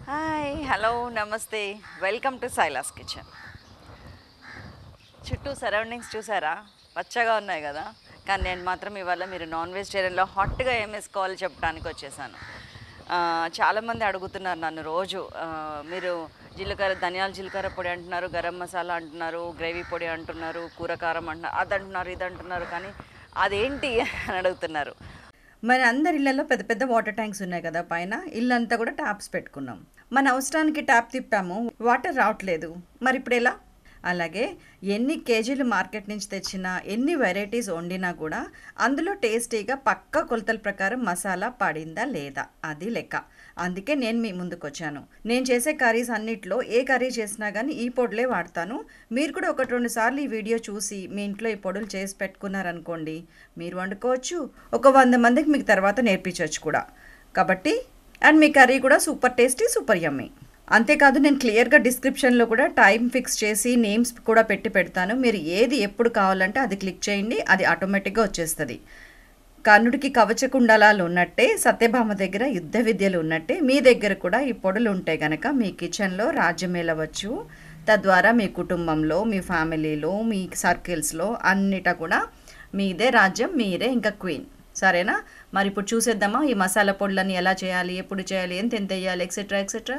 hi hello నమస్తే welcome to Sailas kitchen చుట్టూ surroundings చూసారా పచ్చగా ఉన్నాయి కదా కానీ నేను మాత్రం ఇవాళ మీరు నాన్ వెజిటేరియన్లో హాట్గా ఏం వేసుకోవాలో చెప్పడానికి వచ్చేసాను ఆ, చాలామంది అడుగుతున్నారు నన్ను రోజు ఆ, మీరు జీలకర్ర ధనియాల జీలకర్ర పొడి అంటున్నారు గరం మసాలా అంటున్నారు గ్రేవీ పొడి అంటున్నారు కూర కారం అంటున్నారు అది అంటున్నారు ఇది అంటున్నారు కానీ అదేంటి అని అడుగుతున్నారు మన అందరి ఇళ్లలో పెద్ద పెద్ద వాటర్ ట్యాంక్స్ ఉన్నాయి కదా పైన ఇల్లంతా కూడా ట్యాప్స్ పెట్టుకున్నాం మన అవసరానికి ట్యాప్ తిప్పాము వాటర్ రావట్లేదు మరి ఇప్పుడు ఎలా అలాగే ఎన్ని కేజీలు మార్కెట్ నుంచి తెచ్చినా ఎన్ని వెరైటీస్ వండినా కూడా అందులో టేస్టీగా పక్క కొలతల ప్రకారం మసాలా పడిందా లేదా అది లెక్క అందుకే నేను మీ ముందుకు వచ్చాను నేను చేసే కర్రీస్ అన్నిట్లో ఏ కర్రీ చేసినా కానీ ఈ పొడులే వాడతాను మీరు కూడా ఒకటి రెండు సార్లు ఈ వీడియో చూసి మీ ఇంట్లో ఈ పొడులు చేసి పెట్టుకున్నారనుకోండి మీరు వండుకోవచ్చు ఒక వంద మందికి మీకు తర్వాత నేర్పించవచ్చు కూడా కాబట్టి అండ్ మీ కర్రీ కూడా సూపర్ టేస్టీ సూపర్ యమ్మీ అంతేకాదు నేను క్లియర్గా డిస్క్రిప్షన్లో కూడా టైం ఫిక్స్ చేసి నేమ్స్ కూడా పెట్టి పెడతాను మీరు ఏది ఎప్పుడు కావాలంటే అది క్లిక్ చేయండి అది ఆటోమేటిక్గా వచ్చేస్తుంది కర్ణుడికి కవచకుండలాలు ఉన్నట్టే సత్యభామ దగ్గర యుద్ధ విద్యలు ఉన్నట్టే మీ దగ్గర కూడా ఈ పొడులు ఉంటే గనక మీ కిచెన్లో రాజ్యం వెళ్ళవచ్చు తద్వారా మీ కుటుంబంలో మీ ఫ్యామిలీలో మీ సర్కిల్స్లో అన్నిట కూడా మీదే రాజ్యం మీరే ఇంకా క్వీన్ సరేనా మరి ఇప్పుడు చూసేద్దామా ఈ మసాలా పొడులని ఎలా చేయాలి ఎప్పుడు చేయాలి ఎంత ఎంత వేయాలి ఎక్సెట్రా ఎక్సెట్రా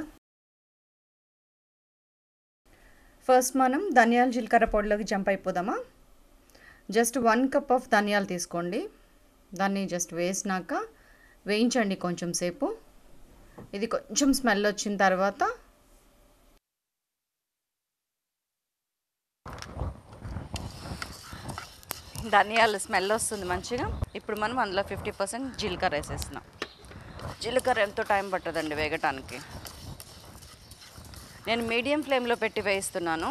ఫస్ట్ మనం ధనియాల జీలకర్ర పొడిలోకి జంప్ అయిపోదామా జస్ట్ వన్ కప్ ఆఫ్ ధనియాలు తీసుకోండి దాన్ని జస్ట్ వేసినాక వేయించండి కొంచెం సేపు ఇది కొంచెం స్మెల్ వచ్చిన తర్వాత ధనియాలు స్మెల్ వస్తుంది మంచిగా ఇప్పుడు మనం అందులో ఫిఫ్టీ పర్సెంట్ జీలకర్ర వేసేస్తున్నాం జీలకర్ర ఎంతో టైం పట్టదండి వేగటానికి నేను మీడియం ఫ్లేమ్లో పెట్టి వేయిస్తున్నాను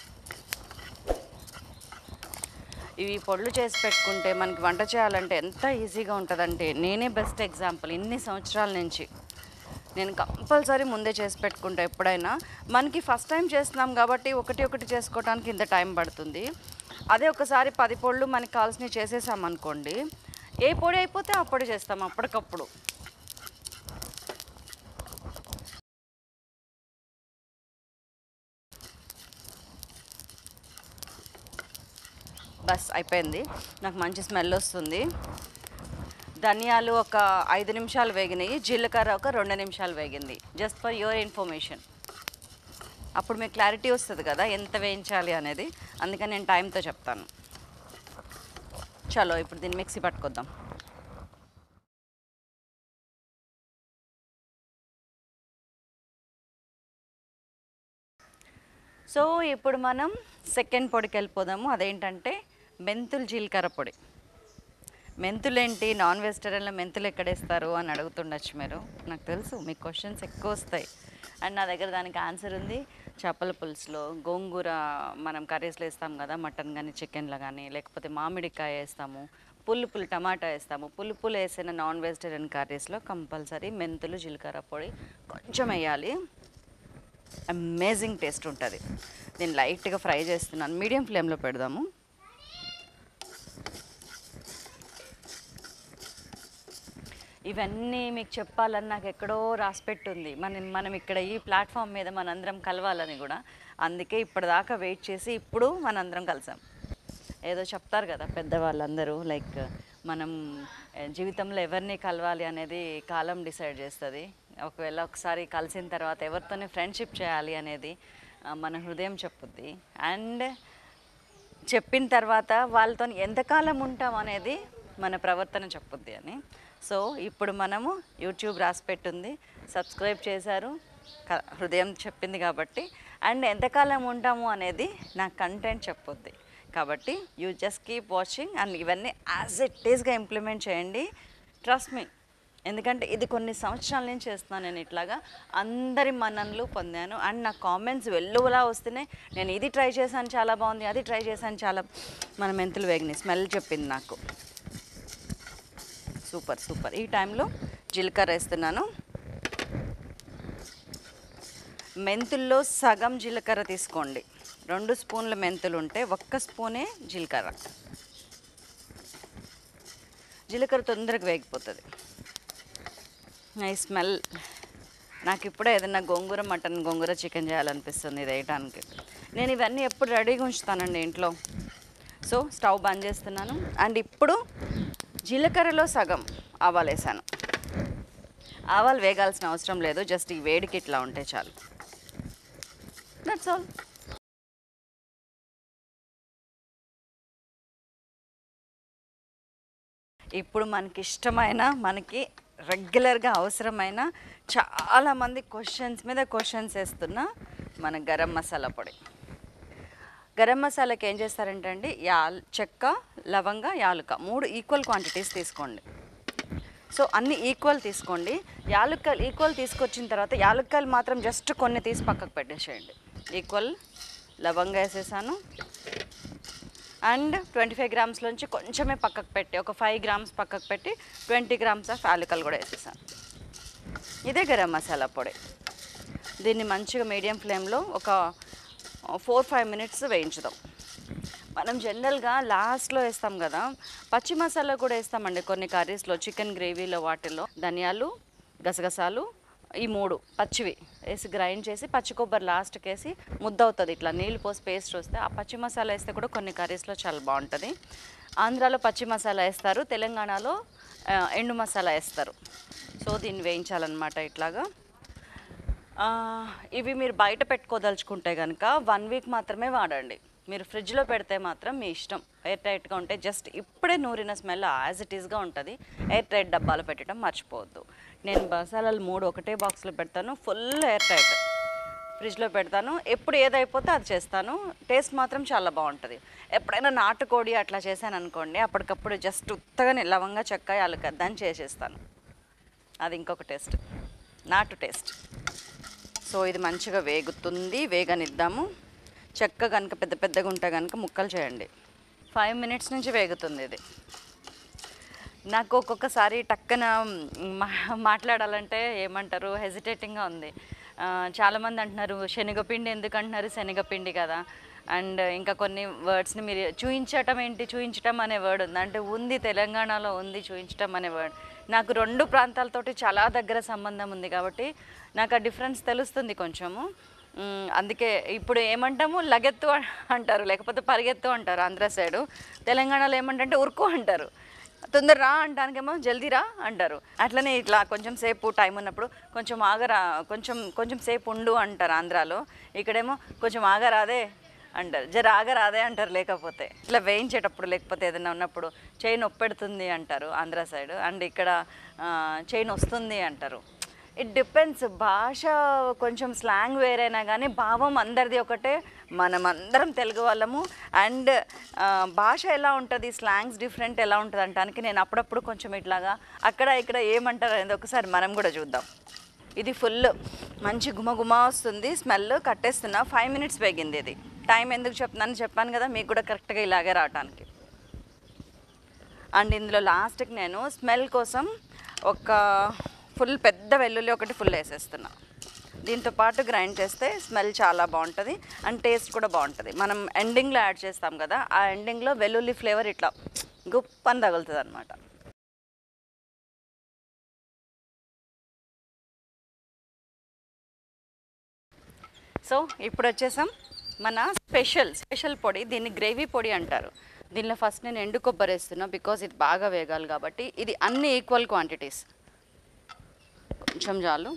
ఇవి పొడులు చేసి పెట్టుకుంటే మనకి వంట చేయాలంటే ఎంత ఈజీగా ఉంటుందంటే నేనే బెస్ట్ ఎగ్జాంపుల్ ఇన్ని సంవత్సరాల నుంచి నేను కంపల్సరీ ముందే చేసి పెట్టుకుంటా ఎప్పుడైనా మనకి ఫస్ట్ టైం చేస్తున్నాం కాబట్టి ఒకటి ఒకటి చేసుకోవడానికి ఇంత టైం పడుతుంది అదే ఒకసారి పది పొళ్ళు మనకి కావాల్సినవి చేసేసాం అనుకోండి ఏ పొడి అయిపోతే ఆ పొడి చేస్తాం అప్పటికప్పుడు బస్ అయిపోయింది నాకు మంచి స్మెల్ వస్తుంది ధనియాలు ఒక ఐదు నిమిషాలు వేగినాయి జీలకర్ర ఒక రెండు నిమిషాలు వేగింది జస్ట్ ఫర్ యువర్ ఇన్ఫర్మేషన్ అప్పుడు మీకు క్లారిటీ వస్తుంది కదా ఎంత వేయించాలి అనేది అందుకని నేను టైంతో చెప్తాను చలో ఇప్పుడు దీన్ని మిక్సీ పట్టుకొద్దాం సో ఇప్పుడు మనం సెకండ్ పొడికి వెళ్ళిపోదాము అదేంటంటే మెంతులు జీలకర్ర పొడి మెంతులు ఏంటి నాన్ వెజిటేరియన్లో మెంతులు ఎక్కడేస్తారు అని అడుగుతుండొచ్చు మీరు నాకు తెలుసు మీకు క్వశ్చన్స్ ఎక్కువ వస్తాయి అండ్ నా దగ్గర దానికి ఆన్సర్ ఉంది చేపల పులుసులో గోంగూర మనం కర్రీస్లో వేస్తాం కదా మటన్ కానీ చికెన్లో కానీ లేకపోతే మామిడికాయ వేస్తాము పుల్లు పుల్లు టమాటా వేస్తాము పుల్లు పుల్లు వేసిన నాన్ వెజిటేరియన్ కర్రీస్లో కంపల్సరీ మెంతులు జీలకర్ర పొడి కొంచెం వేయాలి అమేజింగ్ టేస్ట్ ఉంటుంది నేను లైట్గా ఫ్రై చేస్తున్నాను మీడియం ఫ్లేమ్లో పెడదాము ఇవన్నీ మీకు చెప్పాలని నాకు ఎక్కడో రాసిపెట్టుంది మనం మనం ఇక్కడ ఈ ప్లాట్ఫామ్ మీద మనందరం కలవాలని కూడా అందుకే ఇప్పటిదాకా వెయిట్ చేసి ఇప్పుడు మనందరం కలిసాం ఏదో చెప్తారు కదా పెద్దవాళ్ళందరూ లైక్ మనం ఏ, జీవితంలో ఎవరిని కలవాలి అనేది కాలం డిసైడ్ చేస్తుంది ఒకవేళ ఒకసారి కలిసిన తర్వాత ఎవరితోనే ఫ్రెండ్షిప్ చేయాలి అనేది ఆ, మన హృదయం చెప్పుద్ది అండ్ చెప్పిన తర్వాత వాళ్ళతో ఎంతకాలం ఉంటాం అనేది మన ప్రవర్తన చెప్పుద్ది అని సో ఇప్పుడు మనము యూట్యూబ్ రాసి పెట్టుంది సబ్స్క్రైబ్ చేశారు క- హృదయం చెప్పింది కాబట్టి అండ్ ఎంతకాలం ఉంటాము అనేది నా కంటెంట్ చెప్పుద్ది కాబట్టి you just keep watching and ఇవన్నీ యాజ్ ఇట్ ఈస్గా ఇంప్లిమెంట్ చేయండి ట్రస్ట్ మీ ఎందుకంటే ఇది కొన్ని సంవత్సరాల నుంచి చేస్తున్నాను నేను ఇట్లాగా అందరి మన్ననలు పొందాను అండ్ నా కామెంట్స్ వెల్లువలా వస్తున్నాయి నేను ఇది ట్రై చేశాను చాలా బాగుంది అది ట్రై చేశాను చాలా మన మెంతులు వేగినాయి స్మెల్ చెప్పింది నాకు సూపర్ సూపర్ ఈ టైంలో జీలకర్ర వేస్తున్నాను మెంతుల్లో సగం జీలకర్ర తీసుకోండి రెండు స్పూన్ల మెంతులు ఉంటే ఒక్క స్పూనే జీలకర్ర జీలకర్ర తొందరగా వేగిపోతుంది ఈ స్మెల్ నాకు ఇప్పుడే ఏదైనా గోంగూర మటన్ గోంగూర చికెన్ చేయాలనిపిస్తుంది ఇది వేయటానికి నేను ఇవన్నీ ఎప్పుడు రెడీగా ఉంచుతానండి ఇంట్లో సో స్టవ్ బంద్ చేస్తున్నాను అండ్ ఇప్పుడు జీలకర్రలో సగం ఆవాలు వేసాను ఆవాలు వేగాల్సిన అవసరం లేదు జస్ట్ ఈ వేడికి ఇట్లా ఉంటే చాలు దట్స్ ఆల్ ఇప్పుడు మనకి ఇష్టమైన మనకి రెగ్యులర్గా అవసరమైన చాలామంది క్వశ్చన్స్ మీద క్వశ్చన్స్ వేస్తున్న మన గరం మసాలా పొడి గరం మసాలాకి ఏం చేస్తారంటే అండి యాల్ చెక్క లవంగ యాలుక మూడు ఈక్వల్ క్వాంటిటీస్ తీసుకోండి సో అన్ని ఈక్వల్ తీసుకోండి యాలుక్కలు ఈక్వల్ తీసుకొచ్చిన తర్వాత యాలుక్కలు మాత్రం జస్ట్ కొన్ని తీసి పక్కకు పెట్టేసేయండి ఈక్వల్ లవంగా వేసేసాను అండ్ ట్వంటీ ఫైవ్ గ్రామ్స్లోంచి కొంచెమే పక్కకు పెట్టి ఒక ఫైవ్ గ్రామ్స్ పక్కకు పెట్టి ట్వంటీ గ్రామ్స్ ఆఫ్ యాలకలు కూడా వేసేసాను ఇదే గరం మసాలా పొడి దీన్ని మంచిగా మీడియం ఫ్లేమ్లో ఒక ఫోర్ ఫైవ్ మినిట్స్ వేయించుదాం మనం జనరల్గా లాస్ట్లో వేస్తాం కదా పచ్చి మసాలా కూడా వేస్తామండి కొన్ని కర్రీస్లో చికెన్ గ్రేవీలో వాటిల్లో ధనియాలు గసగసాలు ఈ మూడు పచ్చివి వేసి గ్రైండ్ చేసి పచ్చి కొబ్బరి లాస్ట్కి వేసి ముద్ద అవుతుంది ఇట్లా నీళ్ళు పోసి పేస్ట్ వస్తే ఆ పచ్చి మసాలా వేస్తే కూడా కొన్ని కర్రీస్లో చాలా బాగుంటుంది ఆంధ్రాలో పచ్చి మసాలా వేస్తారు తెలంగాణలో ఆ, ఎండు మసాలా వేస్తారు సో దీన్ని వేయించాలన్నమాట ఇట్లాగా ఆ, ఇవి మీరు బయట పెట్టుకోదలుచుకుంటే కనుక వన్ వీక్ మాత్రమే వాడండి మీరు ఫ్రిడ్జ్లో పెడితే మాత్రం మీ ఇష్టం ఎయిర్ టైట్గా ఉంటే జస్ట్ ఇప్పుడే నూరిన స్మెల్ యాజ్ ఇట్ ఈస్గా ఉంటుంది ఎయిర్ టైట్ డబ్బాలో పెట్టడం మర్చిపోవద్దు నేను మసాలాలు మూడు ఒకటే బాక్స్లో పెడతాను ఫుల్ ఎయిర్ టైట్ ఫ్రిడ్జ్లో పెడతాను ఎప్పుడు ఏదైపోతే అది చేస్తాను టేస్ట్ మాత్రం చాలా బాగుంటుంది ఎప్పుడైనా నాటుకోడి అట్లా చేశాను అనుకోండి అప్పటికప్పుడు జస్ట్ ఉత్తగానే లవంగా చెక్క యాలక దాన్ని చేసేస్తాను అది ఇంకొక టేస్ట్ నాటు టేస్ట్ సో ఇది మంచిగా వేగుతుంది వేగనిద్దాము చెక్క కనుక పెద్ద పెద్దగా ఉంటే కనుక ముక్కలు చేయండి ఫైవ్ మినిట్స్ నుంచి వేగుతుంది ఇది నాకు ఒక్కొక్కసారి టక్కన మా- మాట్లాడాలంటే ఏమంటారు హెజిటేటింగ్గా ఉంది ఆ, చాలామంది అంటున్నారు శనగపిండి ఎందుకు అంటున్నారు శనగపిండి కదా అండ్ ఇంకా కొన్ని వర్డ్స్ని మీరు చూయించటం ఏంటి చూయించటం అనే వర్డ్ ఉంది అంటే ఉంది తెలంగాణలో ఉంది చూయించటం అనే వర్డ్ నాకు రెండు ప్రాంతాలతోటి చాలా దగ్గర సంబంధం ఉంది కాబట్టి నాకు ఆ డిఫరెన్స్ తెలుస్తుంది కొంచెము మ్, అందుకే ఇప్పుడు ఏమంటాము లగెత్తు అంటారు లేకపోతే పరిగెత్తు అంటారు ఆంధ్ర సైడు తెలంగాణలో ఏమంటే ఉరుకు అంటారు తొందర రా అంటానికేమో జల్దీ రా అంటారు అట్లనే ఇట్లా కొంచెం సేపు టైం ఉన్నప్పుడు కొంచెం ఆగరా కొంచెం కొంచెం సేపు ఉండు అంటారు ఆంధ్రాలో ఇక్కడేమో కొంచెం ఆగరాదే అంటారు జర ఆగరాదే అంటారు లేకపోతే ఇట్లా వేయించేటప్పుడు లేకపోతే ఏదైనా ఉన్నప్పుడు చైన్ ఒప్పెడుతుంది అంటారు ఆంధ్ర సైడ్ అండ్ ఇక్కడ చైన్ వస్తుంది అంటారు ఇట్ డిపెండ్స్ భాష కొంచెం స్లాంగ్ వేరైనా కానీ భావం అందరిది ఒకటే మనం అందరం తెలుగు వాళ్ళము అండ్ భాష ఎలా ఉంటుంది స్లాంగ్స్ డిఫరెంట్ ఎలా ఉంటుంది అంటానికి నేను అప్పుడప్పుడు కొంచెం ఇట్లాగా అక్కడ ఇక్కడ ఏమంటారు అనేది ఒకసారి మనం కూడా చూద్దాం ఇది ఫుల్ మంచి గుమగుమ వస్తుంది స్మెల్ కట్టేస్తున్నా ఫైవ్ మినిట్స్ వేగింది ఇది టైం ఎందుకు చెప్తున్నాను చెప్పాను కదా మీకు కూడా కరెక్ట్గా ఇలాగే రావటానికి అండ్ ఇందులో లాస్ట్కి నేను స్మెల్ కోసం ఒక ఫుల్ పెద్ద వెల్లుల్లి ఒకటి ఫుల్ వేసేస్తున్నా దీంతో పాటు గ్రైండ్ చేస్తే స్మెల్ చాలా బాగుంటుంది అండ్ టేస్ట్ కూడా బాగుంటుంది మనం ఎండింగ్లో యాడ్ చేస్తాం కదా ఆ ఎండింగ్లో వెల్లుల్లి ఫ్లేవర్ ఇట్లా గుప్పని తగులుతుంది అనమాట సో ఇప్పుడు వచ్చేసాం మన స్పెషల్ స్పెషల్ పొడి దీన్ని గ్రేవీ పొడి అంటారు దీనిలో ఫస్ట్ నేను ఎండు కొబ్బరి వేస్తున్నా బికాజ్ ఇది బాగా వేగాలి కాబట్టి ఇది అన్ని ఈక్వల్ క్వాంటిటీస్ కొంచెం చాలు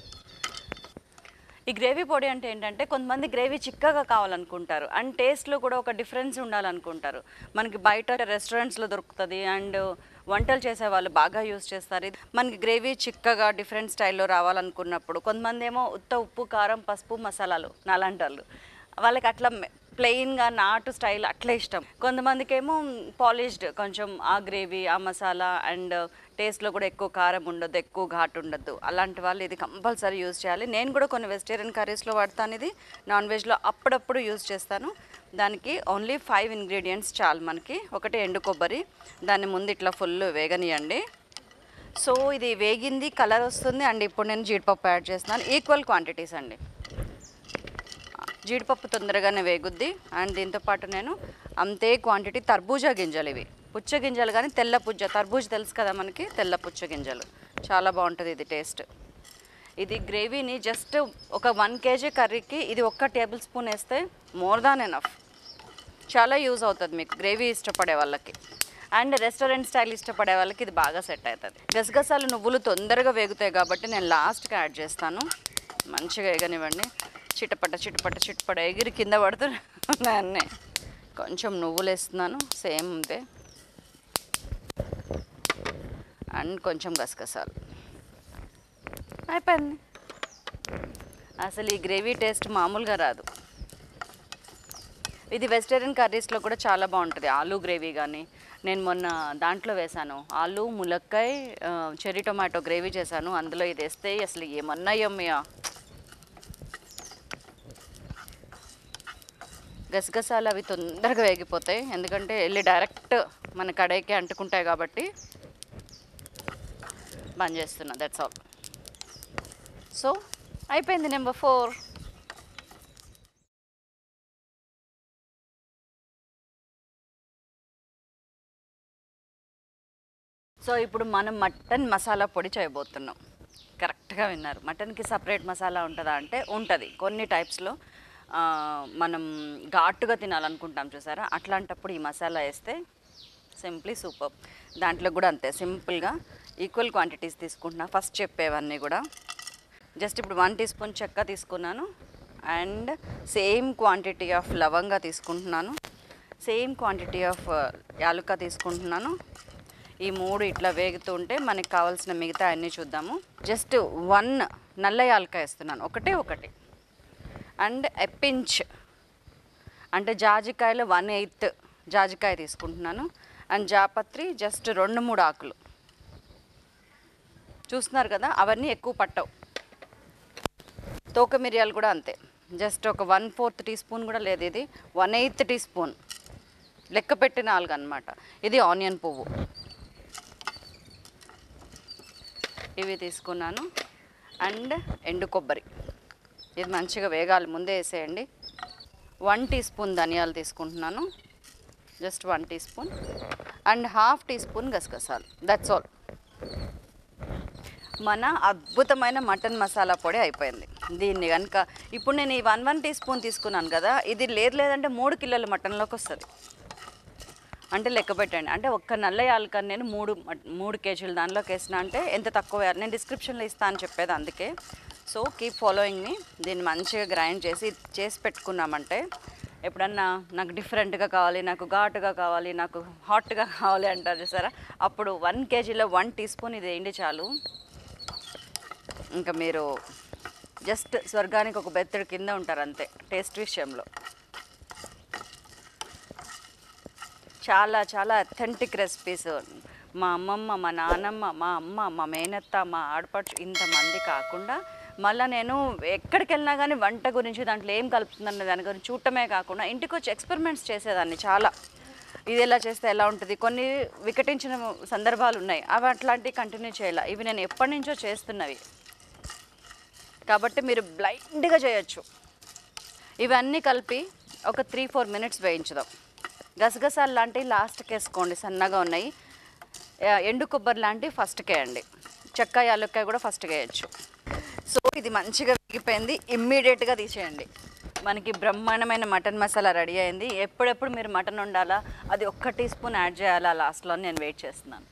ఈ గ్రేవీ పొడి అంటే ఏంటంటే కొంతమంది గ్రేవీ చిక్కగా కావాలనుకుంటారు అండ్ టేస్ట్లో కూడా ఒక డిఫరెన్స్ ఉండాలనుకుంటారు మనకి బయట రెస్టారెంట్స్లో దొరుకుతుంది అండ్ వంటలు చేసే వాళ్ళు బాగా యూస్ చేస్తారు ఇది మనకి గ్రేవీ చిక్కగా డిఫరెంట్ స్టైల్లో రావాలనుకున్నప్పుడు కొంతమంది ఏమో ఉత్త ఉప్పు కారం పసుపు మసాలాలు నాలాంటి వాళ్ళు వాళ్ళకి అట్లా ప్లెయిన్గా నాటు స్టైల్ అట్లా ఇష్టం కొంతమందికి ఏమో పాలిష్డ్ కొంచెం ఆ గ్రేవీ ఆ మసాలా అండ్ టేస్ట్లో కూడా ఎక్కువ కారం ఉండదు ఎక్కువ ఘాటు ఉండదు అలాంటి వాళ్ళు ఇది కంపల్సరీ యూజ్ చేయాలి నేను కూడా కొన్ని వెజిటేరియన్ కర్రీస్లో వాడతాను ఇది నాన్ వెజ్లో అప్పుడప్పుడు యూజ్ చేస్తాను దానికి ఓన్లీ ఫైవ్ ఇంగ్రీడియంట్స్ చాలు మనకి ఒకటి ఎండు కొబ్బరి దాన్ని ముందు ఇట్లా ఫుల్ వేగనియండి సో ఇది వేగింది కలర్ వస్తుంది అండ్ ఇప్పుడు నేను జీడిపప్పు యాడ్ చేస్తున్నాను ఈక్వల్ క్వాంటిటీస్ అండి జీడిపప్పు తొందరగానే వేగుద్ది అండ్ దీంతో పాటు నేను అంతే క్వాంటిటీ తర్బూజా గింజలు ఇవి పుచ్చ గింజలు కానీ తెల్ల పుచ్చ తర్బూజ తెలుసు కదా మనకి తెల్ల పుచ్చ గింజలు చాలా బాగుంటుంది ఇది టేస్ట్ ఇది గ్రేవీని జస్ట్ ఒక వన్ కేజీ కర్రీకి ఇది ఒక్క టేబుల్ స్పూన్ వేస్తే మోర్ దాన్ ఎనఫ్ చాలా యూజ్ అవుతుంది మీకు గ్రేవీ ఇష్టపడే వాళ్ళకి అండ్ రెస్టారెంట్ స్టైల్ ఇష్టపడే వాళ్ళకి ఇది బాగా సెట్ అవుతుంది గసగసాలు నువ్వులు తొందరగా వేగుతాయి కాబట్టి నేను లాస్ట్కి యాడ్ చేస్తాను మంచిగా ఎగనివ్వండి చిటపట చిటపట చిటపట ఎగిరి కింద పడుతున్నాయి అన్నీ కొంచెం నువ్వులు వేస్తున్నాను సేమ్ అంతే అండ్ కొంచెం గసగసాలు అయిపోయింది అసలు ఈ గ్రేవీ టేస్ట్ మామూలుగా రాదు ఇది వెజిటేరియన్ కర్రీస్లో కూడా చాలా బాగుంటుంది ఆలూ గ్రేవీ కానీ నేను మొన్న దాంట్లో వేశాను ఆలు ములక్కాయ ఆ, చెర్రీ టొమాటో గ్రేవీ చేశాను అందులో ఇది వేస్తే అసలు ఏమన్నా యమ్మయా గసగసాలు అవి తొందరగా వేగిపోతాయి ఎందుకంటే వెళ్ళి డైరెక్ట్ మన కడాయికి అంటుకుంటాయి కాబట్టి బంద్ చేస్తున్నా దట్స్ ఆల్ సో అయిపోయింది నెంబర్ ఫోర్ సో ఇప్పుడు మనం మటన్ మసాలా పొడి చేయబోతున్నాం కరెక్ట్గా విన్నారు మటన్కి సపరేట్ మసాలా ఉంటుందా అంటే ఉంటుంది కొన్ని టైప్స్లో ఆ, మనం ఘాటుగా తినాలనుకుంటాం చూసారా అట్లాంటప్పుడు ఈ మసాలా వేస్తే సింప్లీ సూపర్ దాంట్లో కూడా అంతే సింపుల్గా ఈక్వల్ క్వాంటిటీస్ తీసుకుంటున్నా ఫస్ట్ చెప్పేవన్నీ కూడా జస్ట్ ఇప్పుడు వన్ టీ స్పూన్ చెక్క తీసుకున్నాను అండ్ సేమ్ క్వాంటిటీ ఆఫ్ లవంగా తీసుకుంటున్నాను సేమ్ క్వాంటిటీ ఆఫ్ యాలుక తీసుకుంటున్నాను ఈ మూడు ఇట్లా వేగుతుంటే మనకి కావాల్సిన మిగతా అన్నీ చూద్దాము జస్ట్ వన్ నల్ల యాలుక వేస్తున్నాను ఒకటే ఒకటి అండ్ ఎప్పించ్ అంటే జాజికాయలో వన్ ఎయిత్ జాజికాయ తీసుకుంటున్నాను అండ్ జాపత్రి జస్ట్ రెండు మూడు ఆకులు చూస్తున్నారు కదా అవన్నీ ఎక్కువ పట్టవు తోక మిరియాలు కూడా అంతే జస్ట్ ఒక వన్ ఫోర్త్ టీ స్పూన్ కూడా లేదు ఇది వన్ ఎయిత్ టీ స్పూన్ లెక్క పెట్టిన నాలుగు అనమాట ఇది ఆనియన్ పువ్వు ఇవి తీసుకున్నాను అండ్ ఎండు కొబ్బరి ఇది మంచిగా వేగాలి ముందే వేసేయండి వన్ టీ స్పూన్ ధనియాలు తీసుకుంటున్నాను just one teaspoon and half teaspoon గసగసాలు దట్స్ ఆల్ మన అద్భుతమైన మటన్ మసాలా పొడి అయిపోయింది దీన్ని కనుక ఇప్పుడు నేను ఈ వన్ వన్ టీ స్పూన్ తీసుకున్నాను కదా ఇది లేదు లేదంటే మూడు కిలోల మటన్లోకి వస్తుంది అంటే లెక్క పెట్టండి అంటే ఒక్క నల్ల యాలకని నేను మూడు మట్- మూడు కేజీలు దానిలోకి వేసిన అంటే ఎంత తక్కువ వేయాలి నేను డిస్క్రిప్షన్లో ఇస్తాను అని చెప్పేది అందుకే సో కీప్ ఫాలోయింగ్ మీ దీన్ని మంచిగా గ్రైండ్ చేసి చేసి పెట్టుకున్నామంటే ఎప్పుడన్నా నాకు డిఫరెంట్గా కావాలి నాకు ఘాటుగా కావాలి నాకు హాట్గా కావాలి అంటారు చూసారా అప్పుడు వన్ కేజీలో వన్ టీ స్పూన్ ఇది వేయండి చాలు ఇంకా మీరు జస్ట్ స్వర్గానికి ఒక బెత్తడి కింద ఉంటారు అంతే టేస్ట్ విషయంలో చాలా చాలా అథెంటిక్ రెసిపీస్ మా అమ్మమ్మ మా నానమ్మ మా అమ్మ మా మేనత్త మా ఆడపడుచు ఇంతమంది కాకుండా మళ్ళీ నేను ఎక్కడికి వెళ్ళినా కానీ వంట గురించి దాంట్లో ఏం కలుపుతుందన్న దాని గురించి చూడటమే కాకుండా ఇంటికి వచ్చి ఎక్స్పెరిమెంట్స్ చేసేదాన్ని చాలా ఇది ఎలా చేస్తే ఎలా ఉంటుంది కొన్ని వికటించిన సందర్భాలు ఉన్నాయి అవి అట్లాంటివి కంటిన్యూ చేయాలి ఇవి నేను ఎప్పటి నుంచో చేస్తున్నవి కాబట్టి మీరు బ్లైండ్గా చేయొచ్చు ఇవన్నీ కలిపి ఒక త్రీ ఫోర్ మినిట్స్ వేయించుదాం గసగసాలు లాంటివి లాస్ట్కి వేసుకోండి సన్నగా ఉన్నాయి ఆ, ఎండు కొబ్బరి లాంటివి ఫస్ట్కి వేయండి చెక్క యాలక్కాయ కూడా ఫస్ట్కి వేయచ్చు సో ఇది మంచిగా వేగిపోయింది ఇమ్మీడియట్గా తీసేయండి మనకి బ్రహ్మాండమైన మటన్ మసాలా రెడీ అయింది ఎప్పుడెప్పుడు మీరు మటన్ వండాలా అది ఒక్క టీ స్పూన్ యాడ్ చేయాలా లాస్ట్లో అని నేను వెయిట్ చేస్తున్నాను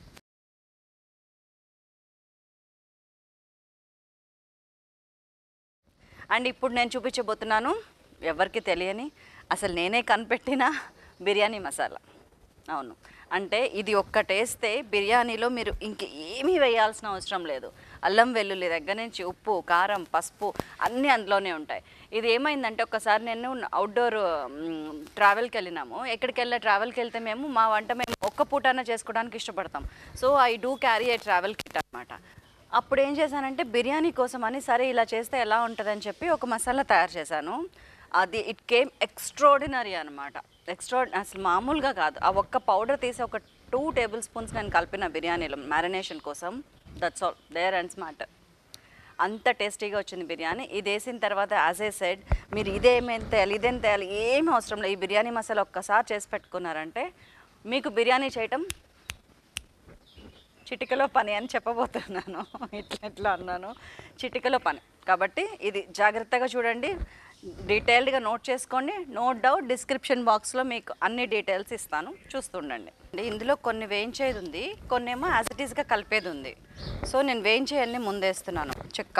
అండ్ ఇప్పుడు నేను చూపించబోతున్నాను ఎవరికి తెలియని అసలు నేనే కనిపెట్టిన బిర్యానీ మసాలా అవును అంటే ఇది ఒక్కటేస్తే బిర్యానీలో మీరు ఇంక ఏమీ వేయాల్సిన అవసరం లేదు అల్లం వెల్లుల్లి దగ్గర నుంచి ఉప్పు కారం పసుపు అన్నీ అందులోనే ఉంటాయి ఇది ఏమైందంటే ఒకసారి నేను అవుట్డోర్ ట్రావెల్కి వెళ్ళినాము ఎక్కడికి వెళ్ళే ట్రావెల్కి వెళ్తే మేము మా వంట మేము ఒక్క పూటన చేసుకోవడానికి ఇష్టపడతాం so I do carry a travel kit అనమాట అప్పుడు ఏం చేశానంటే బిర్యానీ కోసం అని సరే ఇలా చేస్తే ఎలా ఉంటుందని చెప్పి ఒక మసాలా తయారు చేశాను అది ఇట్ కేమ్ ఎక్స్ట్రాడినరీ అనమాట ఎక్స్ట్రా అసలు మామూలుగా కాదు ఆ ఒక్క పౌడర్ తీసి ఒక టూ టేబుల్ స్పూన్స్ నేను కలిపిన బిర్యానీలో మ్యారినేషన్ కోసం that's all there and smart అంత టేస్టీగా వచ్చింది బిర్యానీ ఇది వేసిన తర్వాత యాజ్ ఏ సైడ్ మీరు ఇదేమేం తేయాలి ఇదేం తేయాలి ఏం అవసరం లేదు ఈ బిర్యానీ మసాలా ఒక్కసారి చేసి పెట్టుకున్నారంటే మీకు బిర్యానీ చేయటం చిటికలో పని అని చెప్పబోతున్నాను ఇట్లా ఇట్లా అన్నాను చిటికలో పని కాబట్టి ఇది జాగ్రత్తగా చూడండి డీటెయిల్డ్గా నోట్ చేసుకోండి నోట్ డౌట్ డిస్క్రిప్షన్ బాక్స్లో మీకు అన్ని డీటెయిల్స్ ఇస్తాను చూస్తుండండి ఇందులో కొన్ని వేయించేది ఉంది కొన్ని ఏమో యాజ్ ఇట్ ఈస్గా కలిపేది ఉంది సో నేను వేయించేయన్ని ముందేస్తున్నాను చెక్క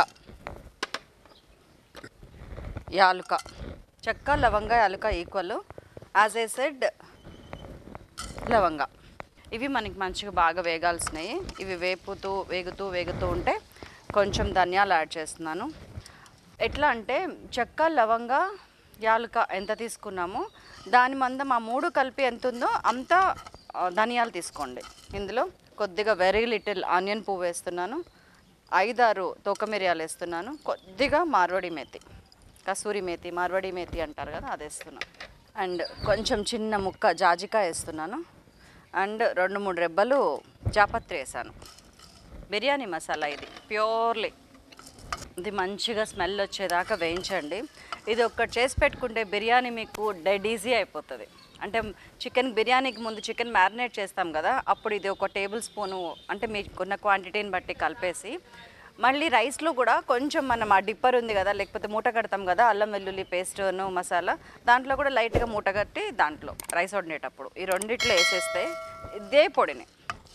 యాలుక చెక్క లవంగ యాలుక ఈక్వల్ యాజ్ ఏ సెడ్ లవంగ ఇవి మనకి మంచిగా బాగా వేగాల్సినవి ఇవి వేపుతూ వేగుతూ వేగుతూ ఉంటే కొంచెం ధనియాలు యాడ్ చేస్తున్నాను ఎట్లా అంటే చెక్క లవంగ యాలుక ఎంత తీసుకున్నామో దాని మందం ఆ మూడు కలిపి ఎంత ఉందో అంత ఆ, ధనియాలు తీసుకోండి ఇందులో కొద్దిగా వెరీ లిటిల్ ఆనియన్ పువ్వు వేస్తున్నాను ఐదారు తోక మిరియాలు వేస్తున్నాను కొద్దిగా మార్వడి మేతి కసూరి మేతి మార్వడి మేతి అంటారు కదా అది వేస్తున్నాను అండ్ కొంచెం చిన్న ముక్క జాజికాయ వేస్తున్నాను అండ్ రెండు మూడు రెబ్బలు జాపత్రి వేసాను బిర్యానీ మసాలా ఇది ప్యూర్లీ ఇది మంచిగా స్మెల్ వచ్చేదాకా వేయించండి ఇది ఒక్కటి చేసి పెట్టుకుంటే బిర్యానీ మీకు డెడ్ ఈజీ అయిపోతుంది అంటే చికెన్ బిర్యానీకి ముందు చికెన్ మ్యారినేట్ చేస్తాం కదా అప్పుడు ఇది ఒక టేబుల్ స్పూను అంటే మీకున్న క్వాంటిటీని బట్టి కలిపేసి మళ్ళీ రైస్లో కూడా కొంచెం మనం ఆ డిప్పర్ ఉంది కదా లేకపోతే మూట కడతాం కదా అల్లం వెల్లుల్లి పేస్ట్ను మసాలా దాంట్లో కూడా లైట్గా మూట కట్టి దాంట్లో రైస్ వండేటప్పుడు ఈ రెండిట్లో వేసేస్తే ఇదే పొడిని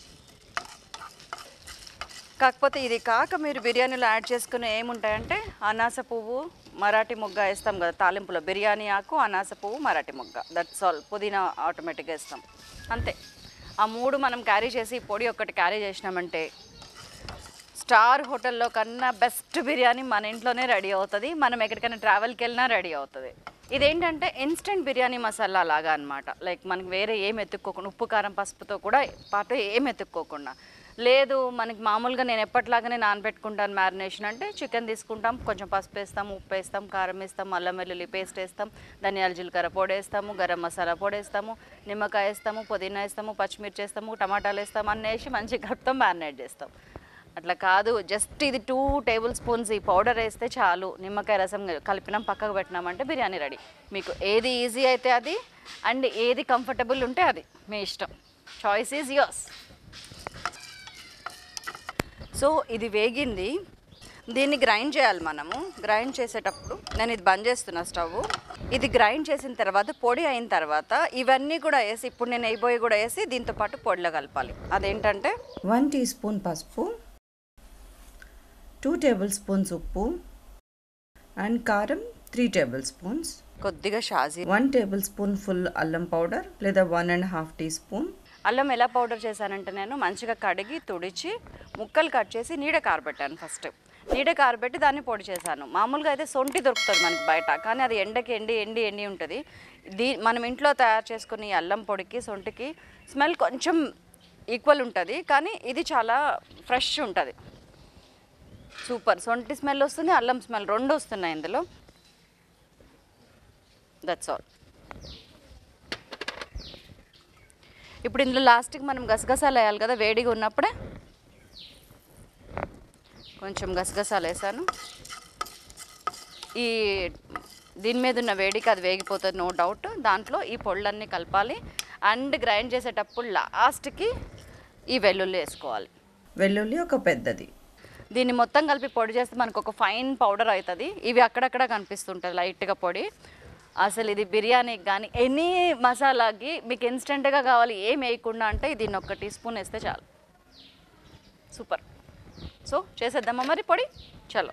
కాకపోతే ఇది కాక మీరు బిర్యానీలో యాడ్ చేసుకునే ఏముంటాయంటే అనాస పువ్వు మరాఠీ మొగ్గ వేస్తాం కదా తాలింపులో బిర్యానీ ఆకు అనాస పువ్వు మరాఠీ మొగ్గ దట్స్ ఆల్ పుదీనా ఆటోమేటిక్గా వేస్తాం అంతే ఆ మూడు మనం క్యారీ చేసి ఈ పొడి ఒకటి క్యారీ చేసినామంటే స్టార్ హోటల్లో కన్నా బెస్ట్ బిర్యానీ మన ఇంట్లోనే రెడీ అవుతుంది మనం ఎక్కడికైనా ట్రావెల్కి వెళ్ళినా రెడీ అవుతుంది ఇదేంటంటే ఇన్స్టెంట్ బిర్యానీ మసాలా లాగా అనమాట లైక్ మనకి వేరే ఏం ఎత్తుక్కోకుండా ఉప్పు కారం పసుపుతో కూడా పాటు ఏం ఎత్తుక్కోకుండా లేదు మనకి మామూలుగా నేను ఎప్పటిలాగానే నానబెట్టుకుంటాను మ్యారినేషన్ అంటే చికెన్ తీసుకుంటాం కొంచెం పసుపు వేస్తాం ఉప్పు వేస్తాం కారం వేస్తాం అల్లం వెల్లుల్లి పేస్ట్ వేస్తాం ధనియాల జీలకర్ర పొడి వేస్తాము గరం మసాలా పొడి వేస్తాము నిమ్మకాయ వేస్తాము పుదీనా వేస్తాము పచ్చిమిర్చి వేస్తాము టమాటాలు వేస్తాము అన్నీ వేసి మంచిగా కలుపుతాం మ్యారినేట్ చేస్తాం అట్లా కాదు జస్ట్ ఇది టూ టేబుల్ స్పూన్స్ ఈ పౌడర్ వేస్తే చాలు నిమ్మకాయ రసం కలిపినాం పక్కకు పెట్టినామంటే బిర్యానీ రెడీ మీకు ఏది ఈజీ అయితే అది అండ్ ఏది కంఫర్టబుల్ ఉంటే అది మీ ఇష్టం చాయిస్ ఈజ్ యోర్స్ సో ఇది వేగింది దీన్ని గ్రైండ్ చేయాలి మనము గ్రైండ్ చేసేటప్పుడు నేను ఇది బంద్ చేస్తున్నా స్టవ్ ఇది గ్రైండ్ చేసిన తర్వాత పొడి అయిన తర్వాత ఇవన్నీ కూడా వేసి ఇప్పుడు నేను వేయబోయి కూడా వేసి దీంతో పాటు పొడిలో కలపాలి అదేంటంటే వన్ టీ స్పూన్ పసుపు టూ టేబుల్ స్పూన్స్ ఉప్పు అండ్ కారం త్రీ టేబుల్ స్పూన్స్ కొద్దిగా షాజీ వన్ టేబుల్ స్పూన్ ఫుల్ అల్లం పౌడర్ లేదా one and half teaspoon అల్లం ఎలా పౌడర్ చేశానంటే నేను మంచిగా కడిగి తుడిచి ముక్కలు కట్ చేసి నీడ కారబెట్టాను ఫస్ట్ నీడ కారబెట్టి దాన్ని పొడి చేశాను మామూలుగా అయితే సొంటి దొరుకుతుంది మనకి బయట కానీ అది ఎండకి ఎండి ఎండి ఎండి ఉంటుంది దీ మనం ఇంట్లో తయారు చేసుకుని ఈ అల్లం పొడికి సొంటికి స్మెల్ కొంచెం ఈక్వల్ ఉంటుంది కానీ ఇది చాలా ఫ్రెష్ ఉంటుంది సూపర్ సొంటి స్మెల్ వస్తుంది అల్లం స్మెల్ రెండు వస్తున్నాయి ఇందులో దట్స్ ఆల్ ఇప్పుడు ఇందులో లాస్ట్కి మనం గసగసాలు వేయాలి కదా వేడిగా ఉన్నప్పుడే కొంచెం గసగసాలు వేసాను ఈ దీని మీద ఉన్న వేడికి అది వేగిపోతుంది నో డౌట్ దాంట్లో ఈ పొళ్ళన్నీ కలపాలి అండ్ గ్రైండ్ చేసేటప్పుడు లాస్ట్కి ఈ వెల్లుల్లి వేసుకోవాలి వెల్లుల్లి ఒక పెద్దది దీన్ని మొత్తం కలిపి పొడి చేస్తే మనకు ఒక ఫైన్ పౌడర్ అవుతుంది ఇవి అక్కడక్కడ కనిపిస్తుంటుంది లైట్గా పొడి అసలు ఇది బిర్యానీకి కానీ ఎనీ మసాలాకి మీకు ఇన్స్టెంట్గా కావాలి ఏం వేయకుండా అంటే దీన్ని ఒక టీ స్పూన్ వేస్తే చాలు సూపర్ సో చేసేద్దామా మరి పొడి చలో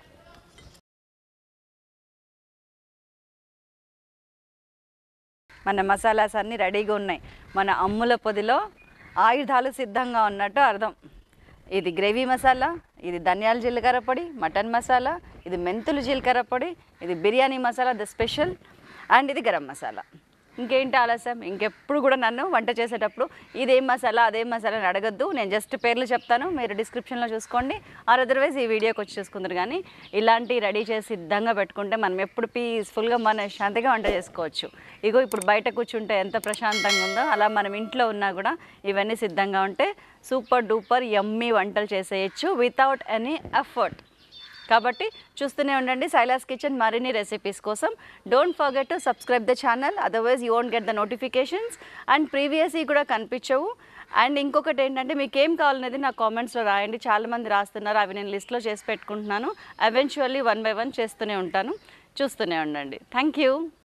మన మసాలాస్ అన్నీ రెడీగా ఉన్నాయి మన అమ్ముల పొదిలో ఆయుధాలు సిద్ధంగా ఉన్నట్టు అర్థం ఇది గ్రేవీ మసాలా ఇది ధనియాల జీలకర్ర పొడి మటన్ మసాలా ఇది మెంతులు జీలకర్ర పొడి ఇది biryani masala the special and ఇది గరం మసాలా ఇంకేంటి ఆలస్యం ఇంకెప్పుడు కూడా నన్ను వంట చేసేటప్పుడు ఇదేం మసాలా అదేం మసాలా అని అడగద్దు నేను జస్ట్ పేర్లు చెప్తాను మీరు డిస్క్రిప్షన్లో చూసుకోండి ఆర్ అదర్వైజ్ ఈ వీడియోకి వచ్చి చూసుకుందరు కానీ ఇలాంటి రెడీ చేసి సిద్ధంగా పెట్టుకుంటే మనం ఎప్పుడు పీస్ఫుల్గా మన శాంతిగా వంట చేసుకోవచ్చు ఇగో ఇప్పుడు బయట కూర్చుంటే ఎంత ప్రశాంతంగా ఉందో అలా మనం ఇంట్లో ఉన్నా కూడా ఇవన్నీ సిద్ధంగా ఉంటే సూపర్ డూపర్ యమ్మీ వంటలు చేసేయచ్చు వితౌట్ ఎనీ ఎఫర్ట్ కాబట్టి చూస్తూనే ఉండండి సైలాస్ కిచెన్ మరిన్ని రెసిపీస్ కోసం don't forget to subscribe the channel otherwise you won't get the notifications and previous కూడా కనిపించవు అండ్ ఇంకొకటి ఏంటంటే మీకు ఏం కావాలనేది నా కామెంట్స్లో రాయండి చాలామంది రాస్తున్నారు అవి నేను లిస్ట్లో చేసి పెట్టుకుంటున్నాను ఎవెన్చువల్లీ వన్ బై వన్ చేస్తూనే ఉంటాను చూస్తూనే ఉండండి థ్యాంక్ యూ